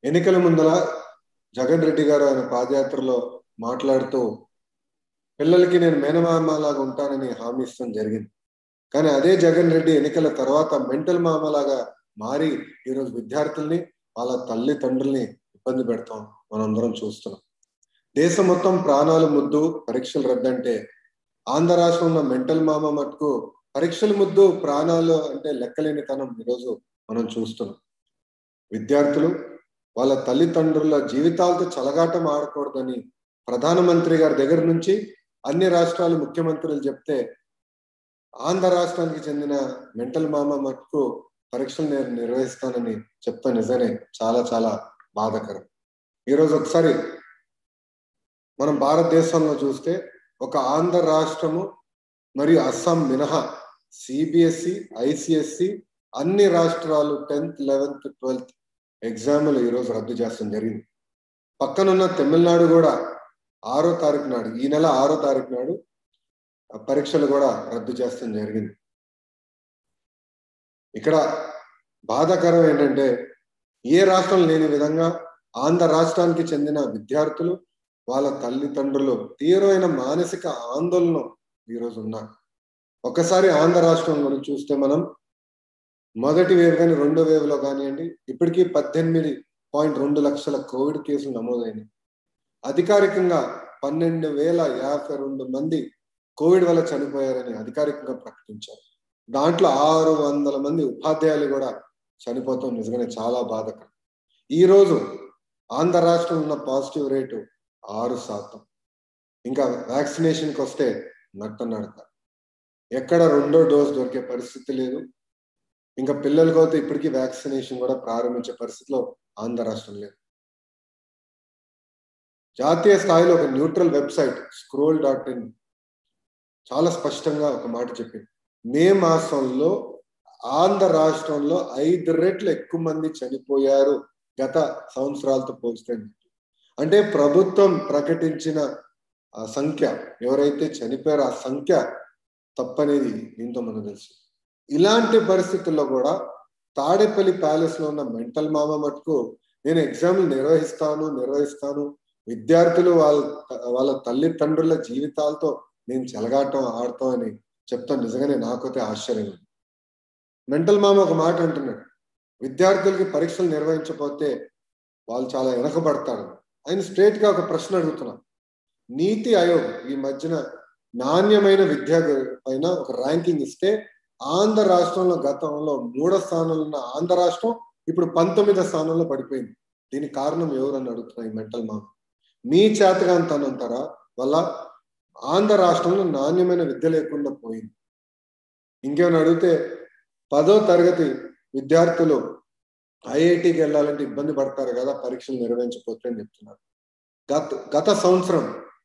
ఎన్నికల ముందర జగన్ రెడ్డి గారు ఆయన పాదయాత్రలో మాట్లాడుతూ పిల్లలకి నేను మేనమామలాగా ఉంటానని హామీ ఇస్తాం జరిగింది కానీ అదే జగన్ రెడ్డి ఎన్నికల తర్వాత మెంటల్ మామలాగా మారి ఈరోజు విద్యార్థుల్ని వాళ్ళ తల్లిదండ్రుల్ని ఇబ్బంది పెడతాం మనందరం చూస్తున్నాం దేశం మొత్తం ప్రాణాలు ముద్దు పరీక్షలు రద్దంటే ఆంధ్ర రాష్ట్రంలో మెంటల్ మామ మటుకు పరీక్షల ముద్దు ప్రాణాలు అంటే లెక్కలేనితనం ఈరోజు మనం చూస్తున్నాం విద్యార్థులు వాళ్ళ తల్లిదండ్రుల జీవితాలతో చలగాటం ఆడకూడదని ప్రధానమంత్రి గారి దగ్గర నుంచి అన్ని రాష్ట్రాల ముఖ్యమంత్రులు చెప్తే ఆంధ్ర రాష్ట్రానికి చెందిన మెంటల్ మామ మటుకు పరీక్షలు నేను నిర్వహిస్తానని చెప్తా నిజమే చాలా చాలా బాధాకరం ఈరోజు ఒకసారి మనం భారతదేశంలో చూస్తే ఒక ఆంధ్ర రాష్ట్రము మరియు అస్సాం మినహా సిబిఎస్ఈ ఐసిఎస్సి అన్ని రాష్ట్రాలు టెన్త్ లెవెన్త్ ట్వెల్త్ ఎగ్జామ్లు ఈరోజు రద్దు చేస్తాం జరిగింది పక్కనున్న తమిళనాడు కూడా ఆరో తారీఖు నాడు ఈ నెల ఆరో తారీఖు నాడు పరీక్షలు కూడా రద్దు చేస్తాం జరిగింది ఇక్కడ బాధాకరం ఏంటంటే ఏ రాష్ట్రం లేని విధంగా ఆంధ్ర రాష్ట్రానికి చెందిన విద్యార్థులు వాళ్ళ తల్లిదండ్రులు తీవ్రమైన మానసిక ఆందోళన ఈరోజు ఉన్నారు ఒకసారి ఆంధ్ర రాష్ట్రం గురించి చూస్తే మనం మొదటి వేవ్ కానీ రెండో వేవ్ లో కానివ్వండి ఇప్పటికీ పద్దెనిమిది పాయింట్ రెండు లక్షల కోవిడ్ కేసులు నమోదైనాయి అధికారికంగా పన్నెండు వేల యాభై రెండు మంది కోవిడ్ వల్ల చనిపోయారని అధికారికంగా ప్రకటించారు దాంట్లో ఆరు వందల మంది ఉపాధ్యాయులు కూడా చనిపోతాం నిజంగానే చాలా బాధకరం ఈ రోజు ఆంధ్ర రాష్ట్రం ఉన్న పాజిటివ్ రేటు ఆరు శాతం ఇంకా వ్యాక్సినేషన్కి వస్తే నట్ట నడక ఎక్కడ రెండో డోస్ దొరికే పరిస్థితి లేదు ఇంకా పిల్లలకి అయితే ఇప్పటికీ వ్యాక్సినేషన్ కూడా ప్రారంభించే పరిస్థితిలో ఆంధ్ర రాష్ట్రం లేదు జాతీయ స్థాయిలో ఒక neutral website scroll dot in చాలా స్పష్టంగా ఒక మాట చెప్పింది మే మాసంలో ఆంధ్ర రాష్ట్రంలో ఐదు రెట్లు ఎక్కువ మంది చనిపోయారు గత సంవత్సరాలతో పోలిస్తే అంటే ప్రభుత్వం ప్రకటించిన ఆ సంఖ్య ఎవరైతే చనిపోయారో ఆ సంఖ్య తప్పనేది దీంతో మనకు తెలుసు ఇలాంటి పరిస్థితుల్లో కూడా తాడేపల్లి ప్యాలెస్ లో ఉన్న మెంటల్ మామ మటుకు నేను ఎగ్జామ్లు నిర్వహిస్తాను నిర్వహిస్తాను విద్యార్థులు వాళ్ళ వాళ్ళ తల్లిదండ్రుల జీవితాలతో నేను చెలగాటం ఆడతాం అని చెప్తాను నిజంగానే నాకైతే ఆశ్చర్యం మెంటల్ మామ ఒక మాట అంటున్నాడు విద్యార్థులకి పరీక్షలు నిర్వహించకపోతే వాళ్ళు చాలా వెనకబడతారు ఆయన స్ట్రేట్ గా ఒక ప్రశ్న అడుగుతున్నా నీతి ఆయోగ్ ఈ మధ్యన నాణ్యమైన విద్య పైన ఒక ర్యాంకింగ్ ఇస్తే ఆంధ్ర రాష్ట్రంలో గతంలో మూడో స్థానంలో ఉన్న ఆంధ్ర రాష్ట్రం ఇప్పుడు పంతొమ్మిదో స్థానంలో పడిపోయింది దీనికి కారణం ఎవరని అడుగుతున్నా ఈ మెంటల్ మామ మీ చేతగాంతనంతరా వల్ల ఆంధ్ర రాష్ట్రంలో నాణ్యమైన విద్య లేకుండా పోయింది ఇంకేమైనా అడిగితే పదో తరగతి విద్యార్థులు ఐఐటికి వెళ్ళాలంటే ఇబ్బంది పడతారు కదా పరీక్షలు నిర్వహించకపోతే అని చెప్తున్నారు గత గత సంవత్సరం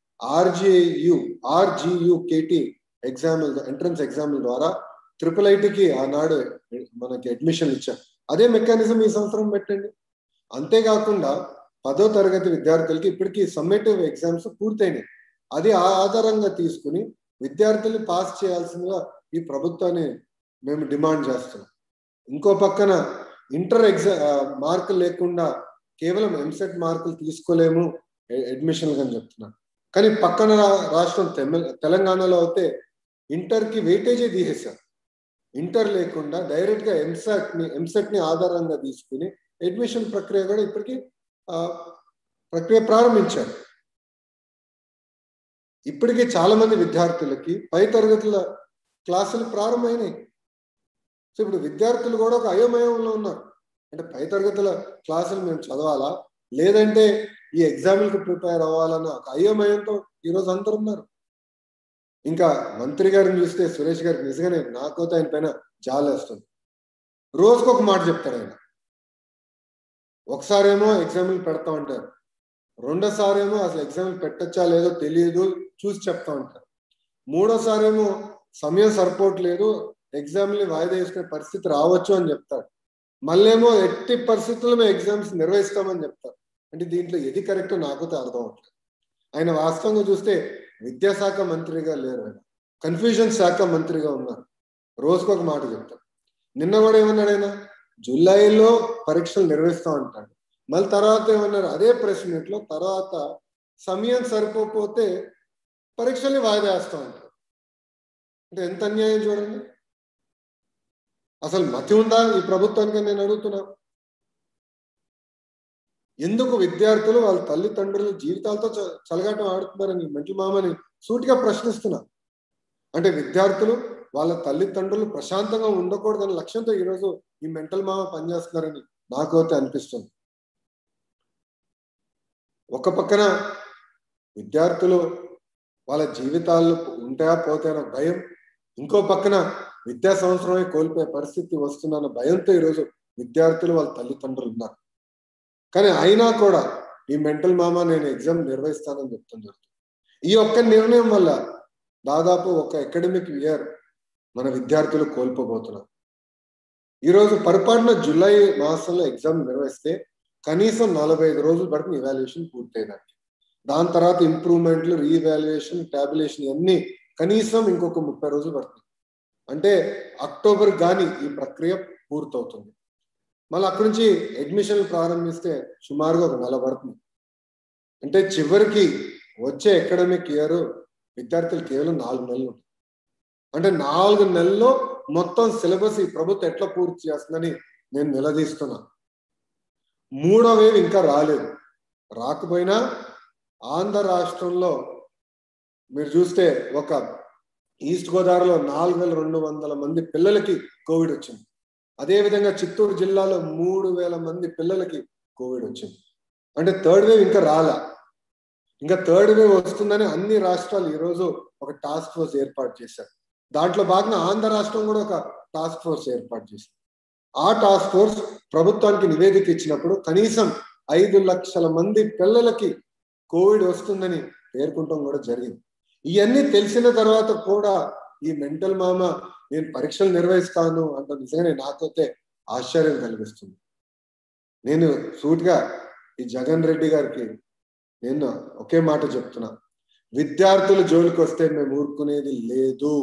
ఆర్జియు ఆర్జియు కేటి ఎగ్జామ్ ఎంట్రన్స్ ఎగ్జామ్ల ద్వారా ట్రిపుల్ ఐటీకి ఆనాడు మనకి అడ్మిషన్ ఇచ్చారు అదే మెకానిజం ఈ సంవత్సరం పెట్టండి అంతేకాకుండా పదో తరగతి విద్యార్థులకి ఇప్పటికీ సమ్మేటివ్ ఎగ్జామ్స్ పూర్తయినాయి అది ఆధారంగా తీసుకుని విద్యార్థులు పాస్ చేయాల్సిందిగా ఈ ప్రభుత్వాన్ని మేము డిమాండ్ చేస్తున్నాం ఇంకో పక్కన ఇంటర్ ఎగ్జా మార్కులు లేకుండా కేవలం ఎంసెట్ మార్కులు తీసుకోలేము అడ్మిషన్లు అని చెప్తున్నారు కానీ పక్కన రాష్ట్రం తెలంగాణలో అయితే ఇంటర్కి వెయిటేజే తీసేశారు ఇంటర్ లేకుండా డైరెక్ట్ గా ఎంసెట్ ని ఎంసెట్ ని ఆధారంగా తీసుకుని అడ్మిషన్ ప్రక్రియ కూడా ఇప్పటికీ ప్రక్రియ ప్రారంభించారు ఇప్పటికే చాలా మంది విద్యార్థులకి పై తరగతుల క్లాసులు ప్రారంభమైనాయి సో ఇప్పుడు విద్యార్థులు కూడా ఒక అయోమయంలో ఉన్నారు అంటే పై తరగతుల క్లాసులు మేము చదవాలా లేదంటే ఈ ఎగ్జామ్లకు ప్రిపేర్ అవ్వాలన్న ఒక అయోమయంతో ఈరోజు అందరు ఉన్నారు ఇంకా మంత్రి గారిని చూస్తే సురేష్ గారికి నిజంగానే నాకైతే ఆయన పైన జాలేస్తుంది రోజుకు ఒక మాట చెప్తారు ఆయన ఒకసారేమో ఎగ్జామ్లు పెడతా ఉంటారు రెండోసారేమో అసలు ఎగ్జామ్లు పెట్టచ్చా లేదో తెలియదు చూసి చెప్తా ఉంటారు మూడోసారేమో సమయం సరిపోవట్లేదు ఎగ్జామ్ని వాయిదా వేసుకునే పరిస్థితి రావచ్చు అని చెప్తారు మళ్ళేమో ఎట్టి పరిస్థితుల్లో మేము ఎగ్జామ్స్ నిర్వహిస్తామని చెప్తారు అంటే దీంట్లో ఏది కరెక్ట్ నాకైతే అర్థం అవట్లేదు ఆయన వాస్తవంగా చూస్తే విద్యాశాఖ మంత్రిగా లేరు ఆయన కన్ఫ్యూజన్ శాఖ మంత్రిగా ఉన్నారు రోజుకు ఒక మాట చెప్తారు నిన్న కూడా ఏమన్నాడు ఆయన జూలైలో పరీక్షలు నిర్వహిస్తా ఉంటాడు మళ్ళీ తర్వాత ఏమన్నారు అదే ప్రెస్ మీట్ లో తర్వాత సమయం సరిపోతే పరీక్షల్ని వాయిదా వేస్తా ఉంటారు అంటే ఎంత అన్యాయం చూడండి అసలు మతి ఉందా ఈ ప్రభుత్వానికి నేను అడుగుతున్నా ఎందుకు విద్యార్థులు వాళ్ళ తల్లిదండ్రుల జీవితాలతో చలగాటం ఆడుతున్నారని మంచి మామని సూటిగా ప్రశ్నిస్తున్నా అంటే విద్యార్థులు వాళ్ళ తల్లిదండ్రులు ప్రశాంతంగా ఉండకూడదనే లక్ష్యంతో ఈరోజు ఈ మెంటల్ మామ పనిచేస్తున్నారని నాకు అయితే అనిపిస్తుంది ఒక పక్కన విద్యార్థులు వాళ్ళ జీవితాలు ఉంటాయా పోతాయన్న భయం ఇంకో పక్కన విద్యా సంవత్సరమే కోల్పోయే పరిస్థితి వస్తుందన్న భయంతో ఈరోజు విద్యార్థులు వాళ్ళ తల్లిదండ్రులు ఉన్నారు కానీ అయినా కూడా ఈ మెంటల్ మామ నేను ఎగ్జామ్ నిర్వహిస్తానని చెప్తున్నారు ఈ ఒక్క నిర్ణయం వల్ల దాదాపు ఒక అకాడమిక్ ఇయర్ మన విద్యార్థులు కోల్పోబోతున్నారు ఈరోజు పరిపాలన జూలై మాసంలో ఎగ్జామ్ నిర్వహిస్తే కనీసం నలభై ఐదు రోజులు పడుతుంది ఇవాల్యుయేషన్ పూర్తయ్యేదానికి దాని తర్వాత ఇంప్రూవ్మెంట్లు రీవాల్యుయేషన్ టాబులేషన్ ఇవన్నీ కనీసం ఇంకొక ముప్పై రోజులు పడుతుంది అంటే అక్టోబర్ కానీ ఈ ప్రక్రియ పూర్తవుతుంది మళ్ళీ అక్కడి నుంచి అడ్మిషన్లు ప్రారంభిస్తే సుమారుగా ఒక నెల పడుతుంది అంటే చివరికి వచ్చే అకాడమిక్ ఇయర్ విద్యార్థులు కేవలం నాలుగు నెలలు ఉంటుంది అంటే నాలుగు నెలల్లో మొత్తం సిలబస్ ఈ ప్రభుత్వం ఎట్లా పూర్తి చేస్తుందని నేను నిలదీస్తున్నా మూడో వేవ్ ఇంకా రాలేదు రాకపోయినా ఆంధ్ర రాష్ట్రంలో మీరు చూస్తే ఒక ఈస్ట్ గోదావరిలో నాలుగు వేల రెండు వందల మంది పిల్లలకి కోవిడ్ వచ్చింది అదేవిధంగా చిత్తూరు జిల్లాలో మూడు వేల మంది పిల్లలకి కోవిడ్ వచ్చింది అంటే థర్డ్ వేవ్ ఇంకా రాలా ఇంకా థర్డ్ వేవ్ వస్తుందని అన్ని రాష్ట్రాలు ఈరోజు ఒక టాస్క్ ఫోర్స్ ఏర్పాటు చేశారు దాంట్లో భాగంగా ఆంధ్ర రాష్ట్రం కూడా ఒక టాస్క్ ఫోర్స్ ఏర్పాటు చేసింది ఆ టాస్క్ ఫోర్స్ ప్రభుత్వానికి నివేదిక ఇచ్చినప్పుడు కనీసం ఐదు లక్షల మంది పిల్లలకి కోవిడ్ వస్తుందని పేర్కొంటాం కూడా జరిగింది ఇవన్నీ తెలిసిన తర్వాత కూడా ఈ మెంటల్ మామ నేను పరీక్షలు నిర్వహిస్తాను అంట నిజంగానే నాకైతే ఆశ్చర్యం కలిగిస్తుంది నేను సూటిగా ఈ జగన్ రెడ్డి గారికి నేను ఒకే మాట చెప్తున్నా విద్యార్థులు జోలికి వస్తే మేము ఊరుకునేది లేదు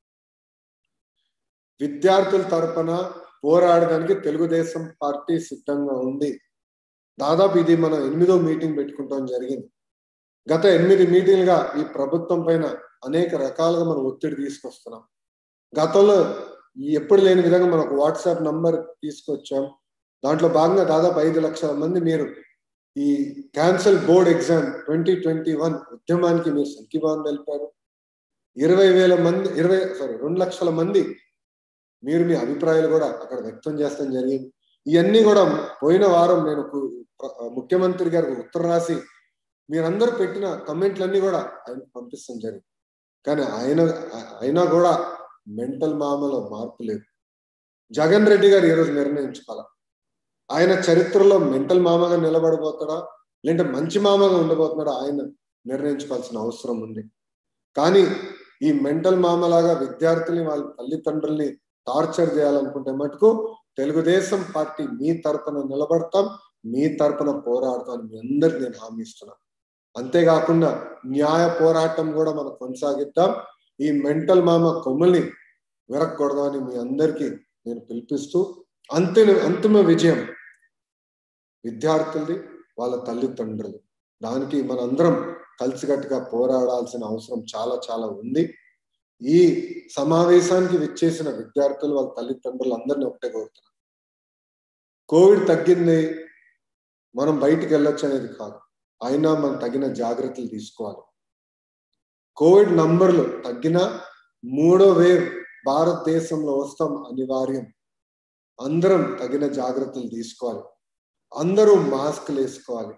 విద్యార్థుల తరపున పోరాడడానికి తెలుగుదేశం పార్టీ సిద్ధంగా ఉంది దాదాపు ఇది మనం ఎనిమిదో మీటింగ్ పెట్టుకుంటాం జరిగింది గత ఎనిమిది మీటింగ్లుగా ఈ ప్రభుత్వం పైన అనేక రకాలుగా మనం ఒత్తిడి తీసుకొస్తున్నాం గతంలో ఎప్పుడు లేని విధంగా మనకు వాట్సాప్ నంబర్ తీసుకొచ్చాం దాంట్లో భాగంగా దాదాపు ఐదు లక్షల మంది మీరు ఈ cancel board exam twenty twenty one ఉద్యమానికి మీరు సంఖ్యభావం తెలిపారు ఇరవై వేల మంది ఇరవై సారీ రెండు లక్షల మంది మీరు మీ అభిప్రాయాలు కూడా అక్కడ వ్యక్తం చేస్తాం జరిగింది ఇవన్నీ కూడా పోయిన వారం నేను ముఖ్యమంత్రి గారికి ఉత్తరం రాసి మీరందరూ పెట్టిన కమెంట్లన్నీ కూడా ఆయన పంపిస్తాం జరిగింది కానీ ఆయన అయినా కూడా మెంటల్ మామలో మార్పు లేదు జగన్ రెడ్డి గారు ఈరోజు నిర్ణయించుకోవాలి ఆయన చరిత్రలో మెంటల్ మామగా నిలబడిపోతాడా లేదంటే మంచి మామగా ఉండబోతున్నాడా ఆయన నిర్ణయించుకోవాల్సిన అవసరం ఉంది కానీ ఈ మెంటల్ మామలాగా విద్యార్థుల్ని వాళ్ళ తల్లిదండ్రుల్ని టార్చర్ చేయాలనుకుంటే మటుకు తెలుగుదేశం పార్టీ మీ తరపున నిలబడతాం మీ తరపున పోరాడతాం మీ అందరికి నేను హామీ ఇస్తున్నాను అంతేకాకుండా న్యాయ పోరాటం కూడా మనం కొనసాగిద్దాం ఈ మెంటల్ మామ కొమ్మల్ని విరక్కూడదని మీ అందరికీ నేను పిలిపిస్తూ అంతిమ అంతిమ విజయం విద్యార్థులది వాళ్ళ తల్లిదండ్రులు దానికి మనందరం కలిసికట్టుగా పోరాడాల్సిన అవసరం చాలా చాలా ఉంది ఈ సమావేశానికి విచ్చేసిన విద్యార్థులు వాళ్ళ తల్లిదండ్రులు అందరినీ ఒకటే కోరుతున్నారు కోవిడ్ తగ్గింది మనం బయటికి వెళ్ళొచ్చు అనేది కాదు అయినా మనం తగిన జాగ్రత్తలు తీసుకోవాలి కోవిడ్ నంబర్లు తగ్గినా మూడో వేవ్ భారతదేశంలో వస్తాం అనివార్యం అందరం తగిన జాగ్రత్తలు తీసుకోవాలి అందరూ మాస్క్లు వేసుకోవాలి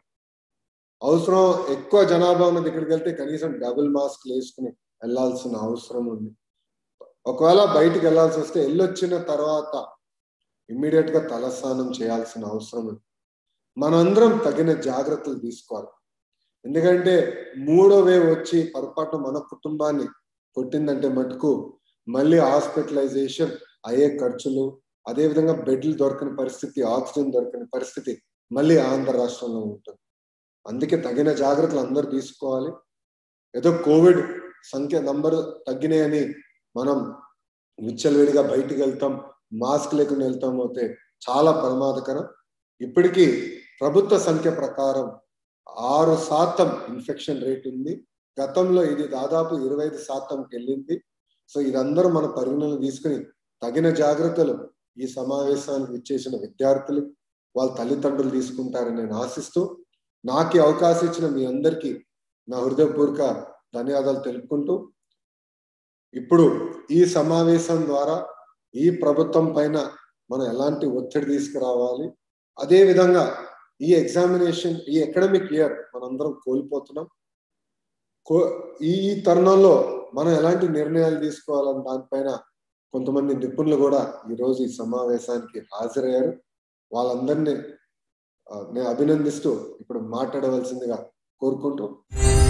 అవసరం ఎక్కువ జనాభా ఉన్న దగ్గరికి వెళ్తే కనీసం డబుల్ మాస్క్లు వేసుకుని వెళ్ళాల్సిన అవసరం ఉంది ఒకవేళ బయటికి వెళ్ళాల్సి వస్తే వెళ్ళొచ్చిన తర్వాత ఇమ్మీడియట్ గా తలస్నానం చేయాల్సిన అవసరం ఉంది మనందరం తగిన జాగ్రత్తలు తీసుకోవాలి ఎందుకంటే మూడో వేవ్ వచ్చి పొరపాటు మన కుటుంబాన్ని కొట్టిందంటే మటుకు మళ్ళీ హాస్పిటలైజేషన్ అయ్యే ఖర్చులు అదేవిధంగా బెడ్లు దొరకని పరిస్థితి ఆక్సిజన్ దొరకని పరిస్థితి మళ్ళీ ఆంధ్ర రాష్ట్రంలో ఉంటుంది అందుకే తగిన జాగ్రత్తలు అందరూ తీసుకోవాలి ఏదో కోవిడ్ సంఖ్య నంబర్ తగ్గినాయని మనం విచ్చలవిడిగా బయటికి వెళ్తాం మాస్క్ లేకుండా వెళ్తాం అయితే చాలా ప్రమాదకరం ఇప్పటికీ ప్రభుత్వ సంఖ్య ప్రకారం ఆరు శాతం ఇన్ఫెక్షన్ రేట్ ఉంది గతంలో ఇది దాదాపు ఇరవై ఐదు శాతంకి వెళ్ళింది సో ఇదందరూ మన పరిగణన తీసుకుని తగిన జాగ్రత్తలు ఈ సమావేశానికి ఇచ్చేసిన విద్యార్థులు వాళ్ళ తల్లిదండ్రులు తీసుకుంటారని నేను ఆశిస్తూ నాకు ఈ అవకాశం ఇచ్చిన మీ అందరికీ నా హృదయపూర్వక ధన్యవాదాలు తెలుపుకుంటూ ఇప్పుడు ఈ సమావేశం ద్వారా ఈ ప్రభుత్వం పైన మనం ఎలాంటి ఒత్తిడి తీసుకురావాలి అదే విధంగా ఈ ఎగ్జామినేషన్ ఈ అకాడమిక్ ఇయర్ మనందరం కోల్పోతున్నాం కో ఈ ఈ తరుణంలో మనం ఎలాంటి నిర్ణయాలు తీసుకోవాలని దానిపైన కొంతమంది నిపుణులు కూడా ఈరోజు ఈ సమావేశానికి హాజరయ్యారు వాళ్ళందరినీ నేను అభినందిస్తూ ఇప్పుడు మాట్లాడవలసిందిగా కోరుకుంటూ